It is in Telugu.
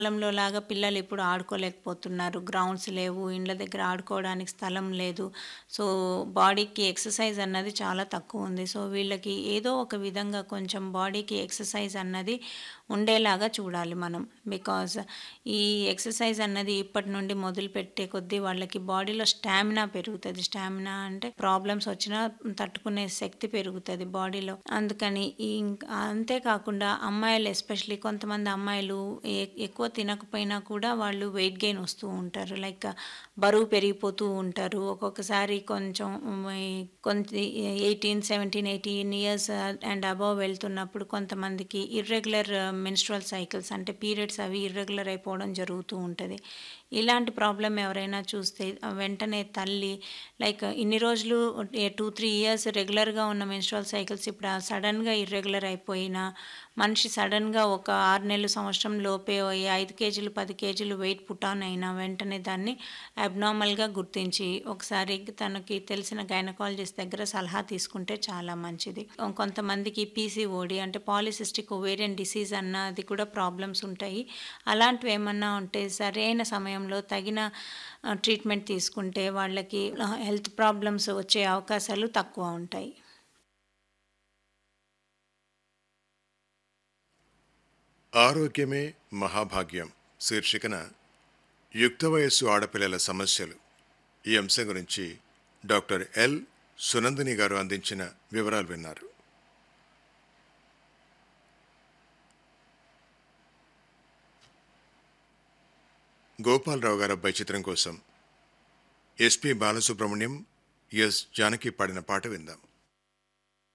కాలంలో లాగా పిల్లలు ఇప్పుడు ఆడుకోలేకపోతున్నారు గ్రౌండ్స్ లేవు ఇండ్ల దగ్గర ఆడుకోవడానికి స్థలం లేదు సో బాడీకి ఎక్సర్సైజ్ అన్నది చాలా తక్కువ ఉంది సో వీళ్ళకి ఏదో ఒక విధంగా కొంచెం బాడీకి ఎక్సర్సైజ్ అన్నది ఉండేలాగా చూడాలి మనం బికాజ్ ఈ ఎక్సర్సైజ్ అన్నది ఇప్పటి నుండి మొదలు పెట్టే కొద్దీ వాళ్ళకి బాడీలో స్టామినా పెరుగుతుంది స్టామినా అంటే ప్రాబ్లమ్స్ వచ్చినా తట్టుకునే శక్తి పెరుగుతుంది బాడీలో అందుకని ఈ ఇంక్- అంతేకాకుండా అమ్మాయిలు ఎస్పెషలీ కొంతమంది అమ్మాయిలు ఎ- ఎక్కువ తినకపోయినా కూడా వాళ్ళు వెయిట్ గెయిన్ వస్తూ ఉంటారు లైక్ బరువు పెరిగిపోతూ ఉంటారు ఒక్కొక్కసారి కొంచెం ఉమ్, ఈ కొంత eighteen seventeen eighteen years and above వెళ్తున్నప్పుడు కొంతమందికి ఇర్రెగ్యులర్ మెన్స్ట్రువల్ సైకిల్స్ అంటే పీరియడ్స్ అవి ఇర్రెగ్యులర్ అయిపోవడం జరుగుతూ ఉంటుంది ఇలాంటి ప్రాబ్లం ఎవరైనా చూస్తే వెంటనే తల్లి లైక్ ఇన్ని రోజులు టూ త్రీ ఇయర్స్ రెగ్యులర్గా ఉన్న మెన్స్ట్రువల్ సైకిల్స్ ఇప్పుడు సడన్గా ఇర్రెగ్యులర్ అయిపోయినా మనిషి సడన్గా ఒక ఆరు నెలలు సంవత్సరం లోపే అయ్యి ఐదు కేజీలు పది కేజీలు వెయిట్ పుటాన్ అయినా వెంటనే దాన్ని అబ్నార్మల్గా గుర్తించి ఒకసారి తనకి తెలిసిన గైనకాలజిస్ట్ దగ్గర సలహా తీసుకుంటే చాలా మంచిది కొంతమందికి పీసీఓడి అంటే పాలిసిస్టిక్ ఓవేరియన్ డిసీజ్ అన్నది కూడా ప్రాబ్లమ్స్ ఉంటాయి అలాంటివి ఏమన్నా ఉంటే సరైన సమయంలో తగిన ట్రీట్మెంట్ తీసుకుంటే వాళ్ళకి హెల్త్ ప్రాబ్లమ్స్ వచ్చే అవకాశాలు తక్కువ ఉంటాయి ఆరోగ్యమే మహాభాగ్యం శీర్షికన యుక్త వయస్సు ఆడపిల్లల సమస్యలు ఈ అంశం గురించి డాక్టర్ ఎల్ సునందిని గారు అందించిన వివరాలు విన్నారు గోపాలరావు గారు అబ్బాయి చిత్రం కోసం ఎస్పి బాలసుబ్రహ్మణ్యం ఎస్ జానకి పాడిన పాట విందాం